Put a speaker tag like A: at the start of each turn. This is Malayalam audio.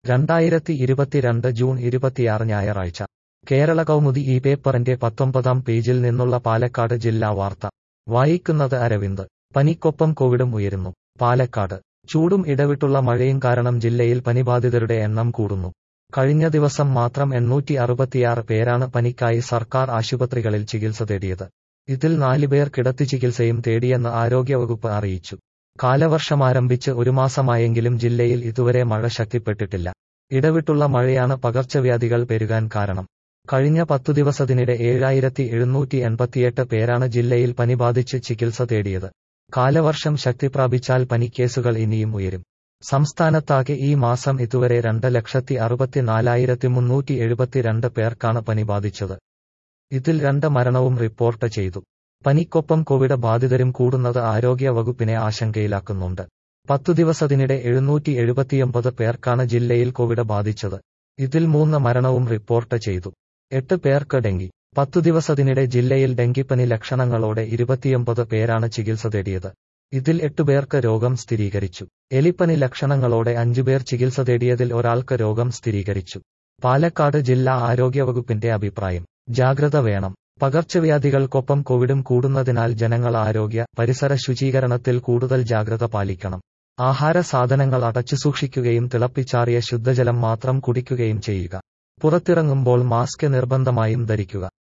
A: രണ്ടായിരത്തി ഇരുപത്തിരണ്ട് ജൂൺ ഇരുപത്തിയാറ് ഞായറാഴ്ച കേരള കൗമുദി ഈ പേപ്പറിന്റെ പത്തൊമ്പതാം പേജിൽ നിന്നുള്ള പാലക്കാട് ജില്ലാ വാർത്ത വായിക്കുന്നത് അരവിന്ദ് പനിക്കൊപ്പം കോവിഡും ഉയരുന്നു പാലക്കാട് ചൂടും ഇടവിട്ടുള്ള മഴയും കാരണം ജില്ലയിൽ പനിബാധിതരുടെ എണ്ണം കൂടുന്നു കഴിഞ്ഞ ദിവസം മാത്രം എണ്ണൂറ്റി അറുപത്തിയാറ് പേരാണ് പനിക്കായി സർക്കാർ ആശുപത്രികളിൽ ചികിത്സ തേടിയത് ഇതിൽ നാലുപേർ കിടത്തി ചികിത്സയും തേടിയെന്ന് ആരോഗ്യവകുപ്പ് അറിയിച്ചു കാലവർഷമാരംഭിച്ച് ഒരു മാസമായെങ്കിലും ജില്ലയിൽ ഇതുവരെ മഴ ശക്തിപ്പെട്ടിട്ടില്ല ഇടവിട്ടുള്ള മഴയാണ് പകർച്ചവ്യാധികൾ പെരുകാൻ കാരണം കഴിഞ്ഞ പത്തു ദിവസത്തിനിടെ ഏഴായിരത്തി എഴുന്നൂറ്റി എൺപത്തിയെട്ട് പേരാണ് ജില്ലയിൽ പനി ബാധിച്ച് ചികിത്സ തേടിയത് കാലവർഷം ശക്തി പ്രാപിച്ചാൽ പനിക്കേസുകൾ ഇനിയും ഉയരും സംസ്ഥാനത്താകെ ഈ മാസം ഇതുവരെ രണ്ട് ലക്ഷത്തി അറുപത്തിനാലായിരത്തി മുന്നൂറ്റി എഴുപത്തിരണ്ട് പേർക്കാണ് പനി ബാധിച്ചത് ഇതിൽ രണ്ട് മരണവും റിപ്പോർട്ട് ചെയ്തു പനിക്കൊപ്പം കോവിഡ് ബാധിതരും കൂടുന്നത് ആരോഗ്യ വകുപ്പിനെ ആശങ്കയിലാക്കുന്നുണ്ട് പത്തു ദിവസത്തിനിടെ എഴുന്നൂറ്റി എഴുപത്തിയൊമ്പത് പേർക്കാണ് ജില്ലയിൽ കോവിഡ് ബാധിച്ചത് ഇതിൽ മൂന്ന് മരണവും റിപ്പോർട്ട് ചെയ്തു എട്ട് പേർക്ക് ഡെങ്കി പത്തു ദിവസത്തിനിടെ ജില്ലയിൽ ഡെങ്കിപ്പനി ലക്ഷണങ്ങളോടെ ഇരുപത്തിയൊമ്പത് പേരാണ് ചികിത്സ തേടിയത് ഇതിൽ എട്ടുപേർക്ക് രോഗം സ്ഥിരീകരിച്ചു എലിപ്പനി ലക്ഷണങ്ങളോടെ അഞ്ചുപേർ ചികിത്സ തേടിയതിൽ ഒരാൾക്ക് രോഗം സ്ഥിരീകരിച്ചു പാലക്കാട് ജില്ലാ ആരോഗ്യവകുപ്പിന്റെ അഭിപ്രായം ജാഗ്രത വേണം പകർച്ചവ്യാധികൾക്കൊപ്പം കോവിഡും കൂടുന്നതിനാൽ ജനങ്ങൾ ആരോഗ്യ പരിസര ശുചീകരണത്തിൽ കൂടുതൽ ജാഗ്രത പാലിക്കണം ആഹാര സാധനങ്ങൾ അടച്ചു സൂക്ഷിക്കുകയും തിളപ്പിച്ചാറിയ ശുദ്ധജലം മാത്രം കുടിക്കുകയും ചെയ്യുക പുറത്തിറങ്ങുമ്പോൾ മാസ്ക് നിർബന്ധമായും ധരിക്കുക